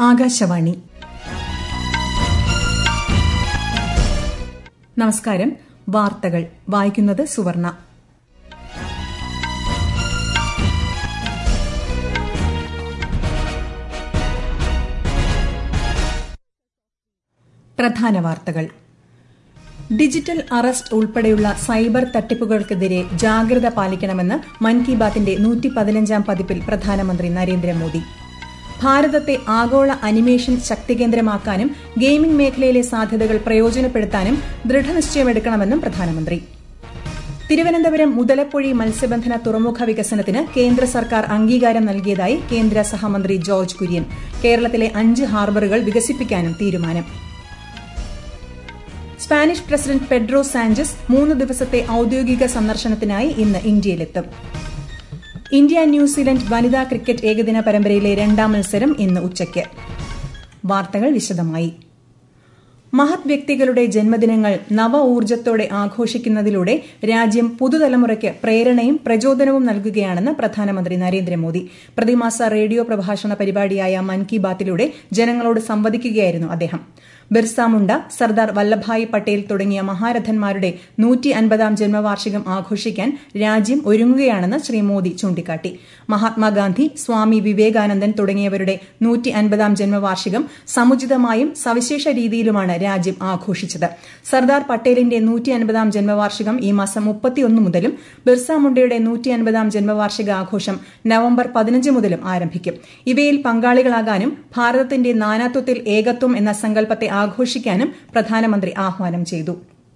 ആകാശവാണി നമസ്കാരം വാർത്തകൾ വായിക്കുന്നത് സുവർണ പ്രധാന വാർത്തകൾ ഡിജിറ്റൽ അറസ്റ്റ് ഉൾപ്പെടെയുള്ള സൈബർ തട്ടിപ്പുകൾക്കെതിരെ ജാഗ്രത പാലിക്കണമെന്ന് മൻ കി ബാത്തിന്റെ നൂറ്റി പതിനഞ്ചാം പതിപ്പിൽ പ്രധാനമന്ത്രി നരേന്ദ്രമോദി ഭാരതത്തെ ആഗോള അനിമേഷൻ ശക്തികേന്ദ്രമാക്കാനും ഗെയിമിംഗ് മേഖലയിലെ സാധ്യതകൾ പ്രയോജനപ്പെടുത്താനും ദൃഢനിശ്ചയമെടുക്കണമെന്നും പ്രധാനമന്ത്രി തിരുവനന്തപുരം മുതലപ്പൊഴി മത്സ്യബന്ധന തുറമുഖ വികസനത്തിന് കേന്ദ്ര സർക്കാർ അംഗീകാരം നൽകിയതായി കേന്ദ്ര സഹമന്ത്രി ജോർജ് കുര്യൻ കേരളത്തിലെ അഞ്ച് ഹാർബറുകൾ വികസിപ്പിക്കാനും തീരുമാനം സ്പാനിഷ് പ്രസിഡന്റ് പെഡ്രോ സാഞ്ചസ് മൂന്ന് ദിവസത്തെ ഔദ്യോഗിക സന്ദർശനത്തിനായി ഇന്ന് ഇന്ത്യയിലെത്തും ഇന്ത്യ ന്യൂസിലൻഡ് വനിതാ ക്രിക്കറ്റ് ഏകദിന പരമ്പരയിലെ രണ്ടാം മത്സരം ഇന്ന് ഉച്ചയ്ക്ക് വാർത്തകൾ വിശദമായി മഹത് വ്യക്തികളുടെ ജന്മദിനങ്ങൾ നവ ഊർജ്ജത്തോടെ ആഘോഷിക്കുന്നതിലൂടെ രാജ്യം പുതുതലമുറയ്ക്ക് പ്രേരണയും പ്രചോദനവും നൽകുകയാണെന്ന് പ്രധാനമന്ത്രി നരേന്ദ്രമോദി പ്രതിമാസ റേഡിയോ പ്രഭാഷണ പരിപാടിയായ മൻ കി ബാത്തിലൂടെ ജനങ്ങളോട് സംവദിക്കുകയായിരുന്നു അദ്ദേഹം ബിർസ മുണ്ട സർദാർ വല്ലഭായ് പട്ടേൽ തുടങ്ങിയ മഹാരഥന്മാരുടെ നൂറ്റി അൻപതാം ജന്മവാർഷികം ആഘോഷിക്കാൻ രാജ്യം ഒരുങ്ങുകയാണെന്ന് ശ്രീ മോദി ചൂണ്ടിക്കാട്ടി മഹാത്മാഗാന്ധി സ്വാമി വിവേകാനന്ദൻ തുടങ്ങിയവരുടെ നൂറ്റി അൻപതാം ജന്മവാർഷികം സമുചിതമായും സവിശേഷ രീതിയിലുമാണ് രാജ്യം ആഘോഷിച്ചത് സർദാർ പട്ടേലിന്റെ നൂറ്റി അൻപതാം ജന്മവാർഷികം ഈ മാസം മുപ്പത്തിയൊന്ന് മുതലും ബിർസ മുണ്ടയുടെ നൂറ്റി അൻപതാം ജന്മവാർഷിക ആഘോഷം നവംബർ പതിനഞ്ച് മുതലും ആരംഭിക്കും ഇവയിൽ പങ്കാളികളാകാനും ഭാരതത്തിന്റെ നാനാത്വത്തിൽ ഏകത്വം എന്ന സങ്കല്പത്തെ ആഘോഷിക്കാനും പ്രധാനമന്ത്രി ആഹ്വാനം ചെയ്തു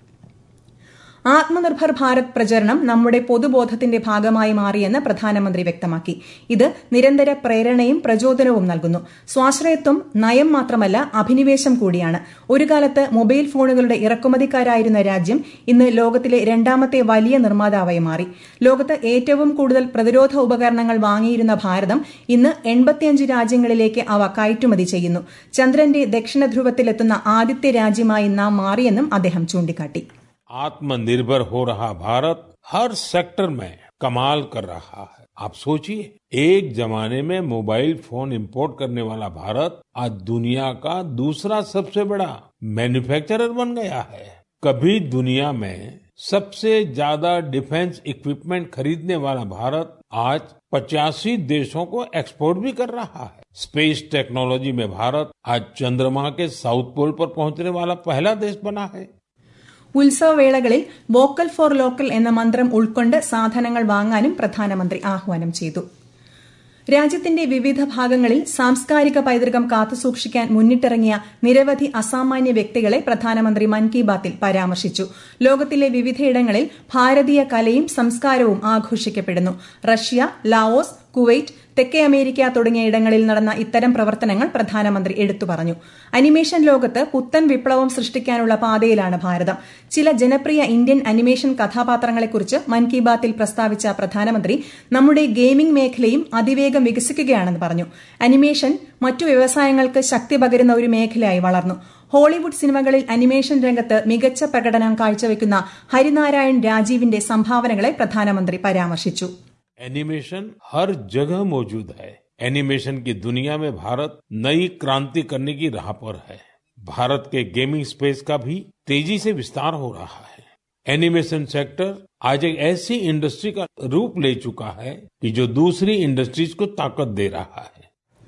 ആത്മനിർഭർ ഭാരത് പ്രചരണം നമ്മുടെ പൊതുബോധത്തിന്റെ ഭാഗമായി മാറിയെന്ന് പ്രധാനമന്ത്രി വ്യക്തമാക്കി ഇത് നിരന്തര പ്രേരണയും പ്രചോദനവും നൽകുന്നു സ്വാശ്രയത്വം നയം മാത്രമല്ല അഭിനിവേശം കൂടിയാണ് ഒരു കാലത്ത് മൊബൈൽ ഫോണുകളുടെ ഇറക്കുമതിക്കാരായിരുന്ന രാജ്യം ഇന്ന് ലോകത്തിലെ രണ്ടാമത്തെ വലിയ നിർമ്മാതാവായി മാറി ലോകത്ത് ഏറ്റവും കൂടുതൽ പ്രതിരോധ ഉപകരണങ്ങൾ വാങ്ങിയിരുന്ന ഭാരതം ഇന്ന് എൺപത്തിയഞ്ച് രാജ്യങ്ങളിലേക്ക് അവ കയറ്റുമതി ചെയ്യുന്നു ചന്ദ്രന്റെ ദക്ഷിണ ധ്രുവത്തിലെത്തുന്ന ആദ്യത്തെ രാജ്യമായി നാം മാറിയെന്നും അദ്ദേഹം ചൂണ്ടിക്കാട്ടി आत्मनिर्भर हो रहा भारत हर सेक्टर में कमाल कर रहा है आप सोचिए एक जमाने में मोबाइल फोन इंपोर्ट करने वाला भारत आज दुनिया का दूसरा सबसे बड़ा मैन्युफैक्चरर बन गया है कभी दुनिया में सबसे ज्यादा डिफेंस इक्विपमेंट खरीदने वाला भारत आज पचासी देशों को एक्सपोर्ट भी कर रहा है स्पेस टेक्नोलॉजी में भारत आज चंद्रमा के साउथ पोल पर पहुंचने वाला पहला देश बना है ഉത്സവവേളകളിൽ വോക്കൽ ഫോർ ലോക്കൽ എന്ന മന്ത്രം ഉൾക്കൊണ്ട് സാധനങ്ങൾ വാങ്ങാനും പ്രധാനമന്ത്രി ആഹ്വാനം ചെയ്തു രാജ്യത്തിന്റെ വിവിധ ഭാഗങ്ങളിൽ സാംസ്കാരിക പൈതൃകം കാത്തുസൂക്ഷിക്കാൻ മുന്നിട്ടിറങ്ങിയ നിരവധി അസാമാന്യ വ്യക്തികളെ പ്രധാനമന്ത്രി മൻ കി ബാത്തിൽ പരാമർശിച്ചു ലോകത്തിലെ വിവിധയിടങ്ങളിൽ ഭാരതീയ കലയും സംസ്കാരവും ആഘോഷിക്കപ്പെടുന്നു റഷ്യ ലാവോസ് കുവൈറ്റ് തെക്കേ അമേരിക്ക തുടങ്ങിയ ഇടങ്ങളിൽ നടന്ന ഇത്തരം പ്രവർത്തനങ്ങൾ പ്രധാനമന്ത്രി എടുത്തു പറഞ്ഞു അനിമേഷൻ ലോകത്ത് പുത്തൻ വിപ്ലവം സൃഷ്ടിക്കാനുള്ള പാതയിലാണ് ഭാരതം ചില ജനപ്രിയ ഇന്ത്യൻ അനിമേഷൻ കഥാപാത്രങ്ങളെക്കുറിച്ച് മൻ കി ബാത്തിൽ പ്രസ്താവിച്ച പ്രധാനമന്ത്രി നമ്മുടെ ഗെയിമിംഗ് മേഖലയും അതിവേഗം വികസിക്കുകയാണെന്ന് പറഞ്ഞു അനിമേഷൻ മറ്റു വ്യവസായങ്ങൾക്ക് ശക്തി പകരുന്ന ഒരു മേഖലയായി വളർന്നു ഹോളിവുഡ് സിനിമകളിൽ അനിമേഷൻ രംഗത്ത് മികച്ച പ്രകടനം കാഴ്ചവെക്കുന്ന ഹരിനാരായൺ രാജീവിന്റെ സംഭാവനകളെ പ്രധാനമന്ത്രി പരാമർശിച്ചു एनिमेशन हर जगह मौजूद है एनिमेशन की दुनिया में भारत नई क्रांति करने की राह पर है भारत के गेमिंग स्पेस का भी तेजी से विस्तार हो रहा है एनिमेशन सेक्टर आज एक ऐसी इंडस्ट्री का रूप ले चुका है कि जो दूसरी इंडस्ट्रीज को ताकत दे रहा है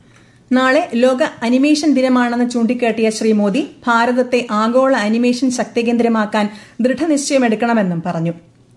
നാളെ ലോക അനിമേഷൻ ദിനമാണെന്ന് ചൂണ്ടിക്കാട്ടിയ ശ്രീ മോദി ഭാരതത്തെ ആഗോള അനിമേഷൻ ശക്തികേന്ദ്രമാക്കാൻ ദൃഢനിശ്ചയമെടുക്കണമെന്നും പറഞ്ഞു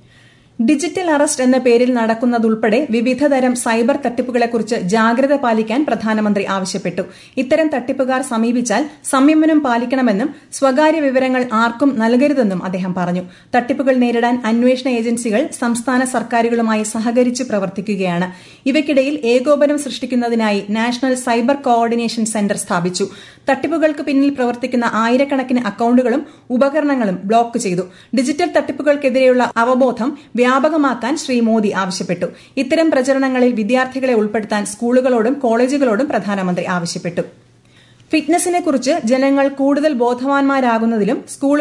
ഡിജിറ്റൽ അറസ്റ്റ് എന്ന പേരിൽ നടക്കുന്നതുൾപ്പെടെ വിവിധതരം സൈബർ തട്ടിപ്പുകളെക്കുറിച്ച് ജാഗ്രത പാലിക്കാൻ പ്രധാനമന്ത്രി ആവശ്യപ്പെട്ടു ഇത്തരം തട്ടിപ്പുകാർ സമീപിച്ചാൽ സംയമനം പാലിക്കണമെന്നും സ്വകാര്യ വിവരങ്ങൾ ആർക്കും നൽകരുതെന്നും അദ്ദേഹം പറഞ്ഞു തട്ടിപ്പുകൾ നേരിടാൻ അന്വേഷണ ഏജൻസികൾ സംസ്ഥാന സർക്കാരുകളുമായി സഹകരിച്ച് പ്രവർത്തിക്കുകയാണ് ഇവയ്ക്കിടയിൽ ഏകോപനം സൃഷ്ടിക്കുന്നതിനായി നാഷണൽ സൈബർ കോർഡിനേഷൻ സെന്റർ സ്ഥാപിച്ചു തട്ടിപ്പുകൾക്ക് പിന്നിൽ പ്രവർത്തിക്കുന്ന ആയിരക്കണക്കിന് അക്കൌണ്ടുകളും ഉപകരണങ്ങളും ബ്ലോക്ക് ചെയ്തു ഡിജിറ്റൽ തട്ടിപ്പുകൾക്കെതിരെയുള്ള അവബോധം വ്യാപകമാക്കാൻ ശ്രീ മോദി ആവശ്യപ്പെട്ടു ഇത്തരം പ്രചരണങ്ങളിൽ വിദ്യാർത്ഥികളെ ഉൾപ്പെടുത്താൻ സ്കൂളുകളോടും കോളേജുകളോടും പ്രധാനമന്ത്രി ആവശ്യപ്പെട്ടു ഫിറ്റ്നസിനെക്കുറിച്ച് ജനങ്ങൾ കൂടുതൽ ബോധവാന്മാരാകുന്നതിലും സ്കൂളുകൾ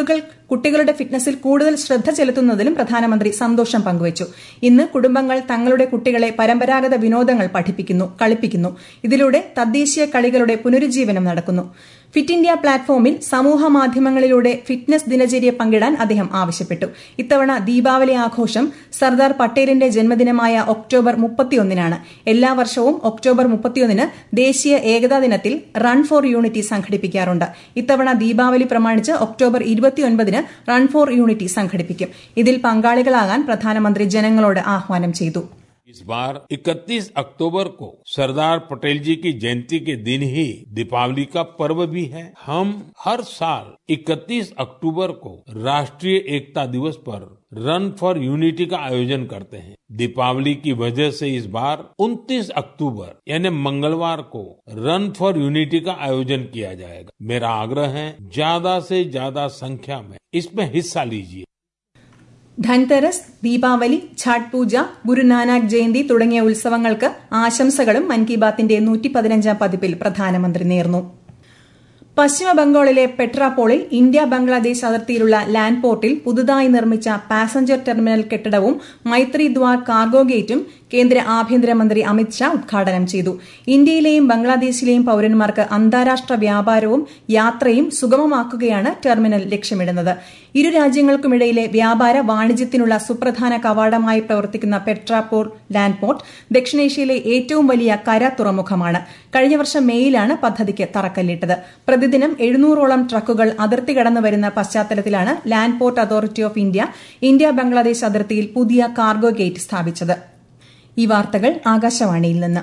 കുട്ടികളുടെ ഫിറ്റ്നസിൽ കൂടുതൽ ശ്രദ്ധ ചെലുത്തുന്നതിലും പ്രധാനമന്ത്രി സന്തോഷം പങ്കുവച്ചു ഇന്ന് കുടുംബങ്ങൾ തങ്ങളുടെ കുട്ടികളെ പരമ്പരാഗത വിനോദങ്ങൾ പഠിപ്പിക്കുന്നു കളിപ്പിക്കുന്നു ഇതിലൂടെ തദ്ദേശീയ കളികളുടെ പുനരുജ്ജീവനം നടക്കുന്നു ഫിറ്റ് ഇന്ത്യ പ്ലാറ്റ്ഫോമിൽ സമൂഹ മാധ്യമങ്ങളിലൂടെ ഫിറ്റ്നസ് ദിനചര്യ പങ്കിടാൻ അദ്ദേഹം ആവശ്യപ്പെട്ടു ഇത്തവണ ദീപാവലി ആഘോഷം സർദാർ പട്ടേലിന്റെ ജന്മദിനമായ ഒക്ടോബർ മുപ്പത്തിയൊന്നിനാണ് എല്ലാ വർഷവും ഒക്ടോബർ മുപ്പത്തിയൊന്നിന് ദേശീയ ഏകതാ ദിനത്തിൽ റൺ ഫോർ യൂണിറ്റി സംഘടിപ്പിക്കാറുണ്ട് ഇത്തവണ ദീപാവലി പ്രമാണിച്ച് ഒക്ടോബർ ഇരുപത്തിയൊൻപതിന് റൺ ഫോർ യൂണിറ്റി സംഘടിപ്പിക്കും ഇതിൽ പങ്കാളികളാകാൻ പ്രധാനമന്ത്രി ജനങ്ങളോട് ആഹ്വാനം ചെയ്തു इस बार 31 अक्टूबर को सरदार पटेल जी की जयंती के दिन ही दीपावली का पर्व भी है हम हर साल 31 अक्टूबर को राष्ट्रीय एकता दिवस पर रन फॉर यूनिटी का आयोजन करते हैं दीपावली की वजह से इस बार 29 अक्टूबर यानी मंगलवार को रन फॉर यूनिटी का आयोजन किया जाएगा मेरा आग्रह है ज्यादा से ज्यादा संख्या में इसमें हिस्सा लीजिए ധൻതെരസ് ദീപാവലി ഛാട്ട് പൂജ ഗുരുനാനാക്ക് ജയന്തി തുടങ്ങിയ ഉത്സവങ്ങൾക്ക് ആശംസകളും മൻ കി ബാത്തിന്റെ നൂറ്റി പതിനഞ്ചാം പതിപ്പിൽ പ്രധാനമന്ത്രി നേർന്നു പശ്ചിമ ബംഗാളിലെ പെട്രാപോളിൽ ഇന്ത്യ ബംഗ്ലാദേശ് അതിർത്തിയിലുള്ള ലാൻഡ് പോർട്ടിൽ പുതുതായി നിർമ്മിച്ച പാസഞ്ചർ ടെർമിനൽ കെട്ടിടവും മൈത്രി ദ്വാർ കാർഗോ ഗേറ്റും കേന്ദ്ര ആഭ്യന്തരമന്ത്രി അമിത്ഷാ ഉദ്ഘാടനം ചെയ്തു ഇന്ത്യയിലെയും ബംഗ്ലാദേശിലെയും പൌരന്മാർക്ക് അന്താരാഷ്ട്ര വ്യാപാരവും യാത്രയും സുഗമമാക്കുകയാണ് ടെർമിനൽ ലക്ഷ്യമിടുന്നത് ഇരു രാജ്യങ്ങൾക്കുമിടയിലെ വ്യാപാര വാണിജ്യത്തിനുള്ള സുപ്രധാന കവാടമായി പ്രവർത്തിക്കുന്ന പെട്രാപോർ ലാൻഡ് പോർട്ട് ദക്ഷിണേഷ്യയിലെ ഏറ്റവും വലിയ കര തുറമുഖമാണ് കഴിഞ്ഞ വർഷം മേയിലാണ് പദ്ധതിക്ക് തറക്കല്ലിട്ടത് പ്രതിദിനം എഴുന്നൂറോളം ട്രക്കുകൾ അതിർത്തി കടന്നു വരുന്ന പശ്ചാത്തലത്തിലാണ് land port authority of India India Bangladesh അതിർത്തിയിൽ പുതിയ കാർഗോ ഗേറ്റ് സ്ഥാപിച്ചത് ഈ വാർത്തകൾ ആകാശവാണിയിൽ നിന്ന്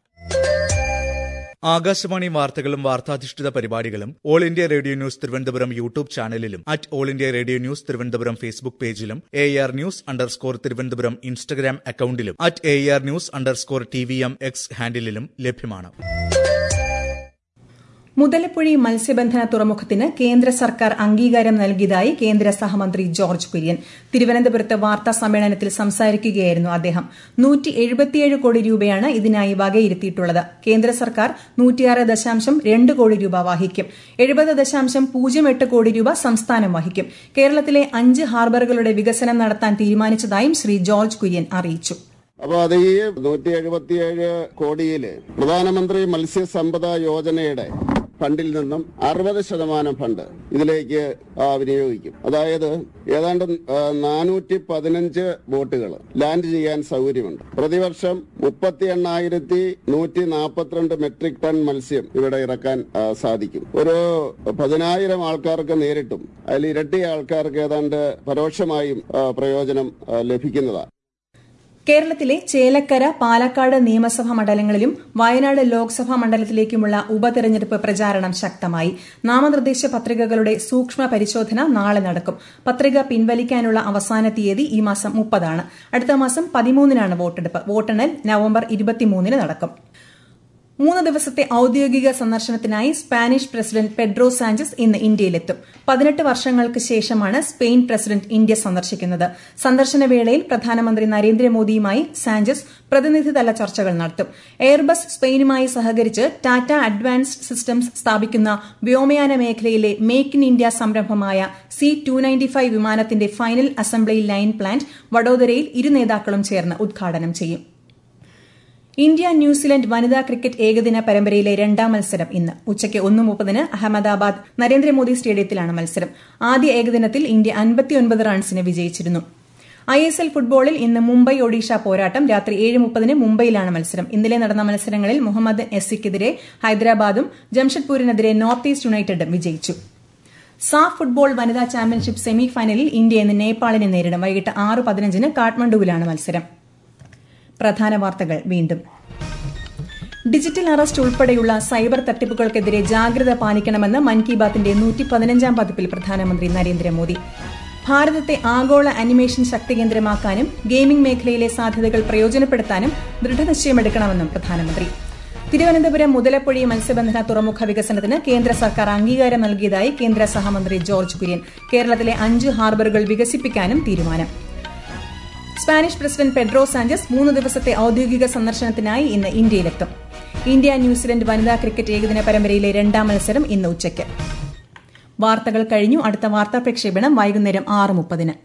ആകാശവാണി വാർത്തകളും വാർത്താധിഷ്ഠിത പരിപാടികളും all India radio news Thiruvananthapuram YouTube ചാനലിലും at all India radio news Thiruvananthapuram Facebook പേജിലും A R news underscore Thiruvananthapuram Instagram അക്കൌണ്ടിലും at A R news underscore T V M X ഹാൻഡിലും ലഭ്യമാണ് മുതലപ്പുഴി മത്സ്യബന്ധന തുറമുഖത്തിന് കേന്ദ്ര സർക്കാർ അംഗീകാരം നൽകിയതായി കേന്ദ്ര സഹമന്ത്രി ജോർജ് കുര്യൻ തിരുവനന്തപുരത്ത് വാർത്താ സമ്മേളനത്തിൽ സംസാരിക്കുകയായിരുന്നു അദ്ദേഹം നൂറ്റി എഴുപത്തിയേഴ് കോടി രൂപയാണ് ഇതിനായി വകയിരുത്തിയിട്ടുള്ളത് കേന്ദ്ര സർക്കാർ നൂറ്റിയാറ് ദശാംശം രണ്ട് കോടി രൂപ വഹിക്കും എഴുപത് ദശാംശം പൂജ്യം എട്ട് കോടി രൂപ സംസ്ഥാനം വഹിക്കും കേരളത്തിലെ അഞ്ച് ഹാർബറുകളുടെ വികസനം നടത്താൻ തീരുമാനിച്ചതായും ശ്രീ ജോർജ് കുര്യൻ അറിയിച്ചു അപ്പൊ അത് ഈ നൂറ്റി എഴുപത്തിയേഴ് കോടിയില് പ്രധാനമന്ത്രി മത്സ്യസമ്പദ യോജനയുടെ ഫണ്ടിൽ നിന്നും അറുപത് ശതമാനം ഫണ്ട് ഇതിലേക്ക് ആ, വിനിയോഗിക്കും അതായത് ഏതാണ്ട് നാനൂറ്റി പതിനഞ്ച് ബോട്ടുകൾ ലാൻഡ് ചെയ്യാൻ സൗകര്യമുണ്ട് പ്രതിവർഷം മുപ്പത്തി എണ്ണായിരത്തി നൂറ്റി നാൽപ്പത്തിരണ്ട് മെട്രിക് ടൺ മത്സ്യം ഇവിടെ ഇറക്കാൻ ആ, സാധിക്കും ഒരു പതിനായിരം ആൾക്കാർക്ക് നേരിട്ടും അതിൽ ഇരട്ടി ആൾക്കാർക്ക് ഏതാണ്ട് പരോക്ഷമായും ആ, പ്രയോജനം ആ, ലഭിക്കുന്നതാണ് കേരളത്തിലെ ചേലക്കര പാലക്കാട് നിയമസഭാ മണ്ഡലങ്ങളിലും വയനാട് ലോക്സഭാ മണ്ഡലത്തിലേക്കുമുള്ള ഉപതെരഞ്ഞെടുപ്പ് പ്രചാരണം ശക്തമായി നാമനിർദ്ദേശ പത്രികകളുടെ സൂക്ഷ്മ പരിശോധന നാളെ നടക്കും പത്രിക പിൻവലിക്കാനുള്ള അവസാന തീയതി ഈ മാസം മുപ്പതാണ് അടുത്ത മാസം പതിമൂന്നിനാണ് വോട്ടെടുപ്പ് വോട്ടെണ്ണൽ നവംബർ ഇരുപത്തിമൂന്നിന് നടക്കും മൂന്ന് ദിവസത്തെ ഔദ്യോഗിക സന്ദർശനത്തിനായി സ്പാനിഷ് പ്രസിഡന്റ് പെഡ്രോ സാഞ്ചസ് ഇന്ന് ഇന്ത്യയിലെത്തും പതിനെട്ട് വർഷങ്ങൾക്ക് ശേഷമാണ് സ്പെയിൻ പ്രസിഡന്റ് ഇന്ത്യ സന്ദർശിക്കുന്നത് സന്ദർശന വേളയിൽ പ്രധാനമന്ത്രി നരേന്ദ്രമോദിയുമായി സാഞ്ചസ് പ്രതിനിധിതല ചർച്ചകൾ നടത്തും എയർബസ് സ്പെയിനുമായി സഹകരിച്ച് ടാറ്റ അഡ്വാൻസ്ഡ് സിസ്റ്റംസ് സ്ഥാപിക്കുന്ന വ്യോമയാന മേഖലയിലെ മേക്ക് ഇൻ ഇന്ത്യ സംരംഭമായ സി ടു നയൻറ്റി ഫൈവ് വിമാനത്തിന്റെ ഫൈനൽ അസംബ്ലി ലൈൻ പ്ലാന്റ് വഡോദരയിൽ ഇരു നേതാക്കളും ചേർന്ന് ഉദ്ഘാടനം ചെയ്യും ഇന്ത്യ ന്യൂസിലൻഡ് വനിതാ ക്രിക്കറ്റ് ഏകദിന പരമ്പരയിലെ രണ്ടാം മത്സരം ഇന്ന് ഉച്ചയ്ക്ക് ഒന്ന് മുപ്പതിന് അഹമ്മദാബാദ് നരേന്ദ്രമോദി സ്റ്റേഡിയത്തിലാണ് മത്സരം ആദ്യ ഏകദിനത്തിൽ ഇന്ത്യ അൻപത്തിയൊൻപത് റൺസിന് വിജയിച്ചിരുന്നു ഐ എസ് എൽ ഫുട്ബോളിൽ ഇന്ന് മുംബൈ ഒഡീഷ പോരാട്ടം രാത്രി ഏഴ് മുപ്പതിന് മുംബൈയിലാണ് മത്സരം ഇന്നലെ നടന്ന മത്സരങ്ങളിൽ മുഹമ്മദ് എസ്സിക്കെതിരെ ഹൈദരാബാദും ജംഷഡ്പൂരിനെതിരെ നോർത്ത് ഈസ്റ്റ് യുണൈറ്റഡും വിജയിച്ചു സാഫ് ഫുട്ബോൾ വനിതാ ചാമ്പ്യൻഷിപ്പ് സെമി ഫൈനലിൽ ഇന്ത്യ ഇന്ന് നേപ്പാളിനെ നേരിടും വൈകിട്ട് ആറ് പതിനഞ്ചിന് കാഠ്മണ്ഡുവിലാണ് മത്സരം പ്രധാന വാർത്തകൾ വീണ്ടും ഡിജിറ്റൽ അറസ്റ്റ് ഉൾപ്പെടെയുള്ള സൈബർ തട്ടിപ്പുകൾക്കെതിരെ ജാഗ്രത പാലിക്കണമെന്ന് മൻ കി ബാത്തിന്റെ നൂറ്റി പതിനഞ്ചാം പതിപ്പിൽ പ്രധാനമന്ത്രി നരേന്ദ്രമോദി ഭാരതത്തെ ആഗോള അനിമേഷൻ ശക്തികേന്ദ്രമാക്കാനും ഗെയിമിംഗ് മേഖലയിലെ സാധ്യതകൾ പ്രയോജനപ്പെടുത്താനും ദൃഢനിശ്ചയമെടുക്കണമെന്നും പ്രധാനമന്ത്രി തിരുവനന്തപുരം മുതലപ്പൊഴി മത്സ്യബന്ധന തുറമുഖ വികസനത്തിന് കേന്ദ്ര സർക്കാർ അംഗീകാരം നൽകിയതായി കേന്ദ്ര സഹമന്ത്രി ജോർജ് കുര്യൻ കേരളത്തിലെ അഞ്ച് ഹാർബറുകൾ വികസിപ്പിക്കാനും തീരുമാനം സ്പാനിഷ് പ്രസിഡന്റ് പെഡ്രോ സാഞ്ചസ് മൂന്ന് ദിവസത്തെ ഔദ്യോഗിക സന്ദർശനത്തിനായി ഇന്ന് ഇന്ത്യയിലെത്തും ഇന്ത്യ ന്യൂസിലൻഡ് വനിതാ ക്രിക്കറ്റ് ഏകദിന പരമ്പരയിലെ രണ്ടാം മത്സരം ഇന്ന് ഉച്ചയ്ക്ക് വാർത്തകൾ കഴിഞ്ഞു അടുത്ത വാർത്താ പ്രക്ഷേപണം വൈകുന്നേരം ആറ് മുപ്പതിന്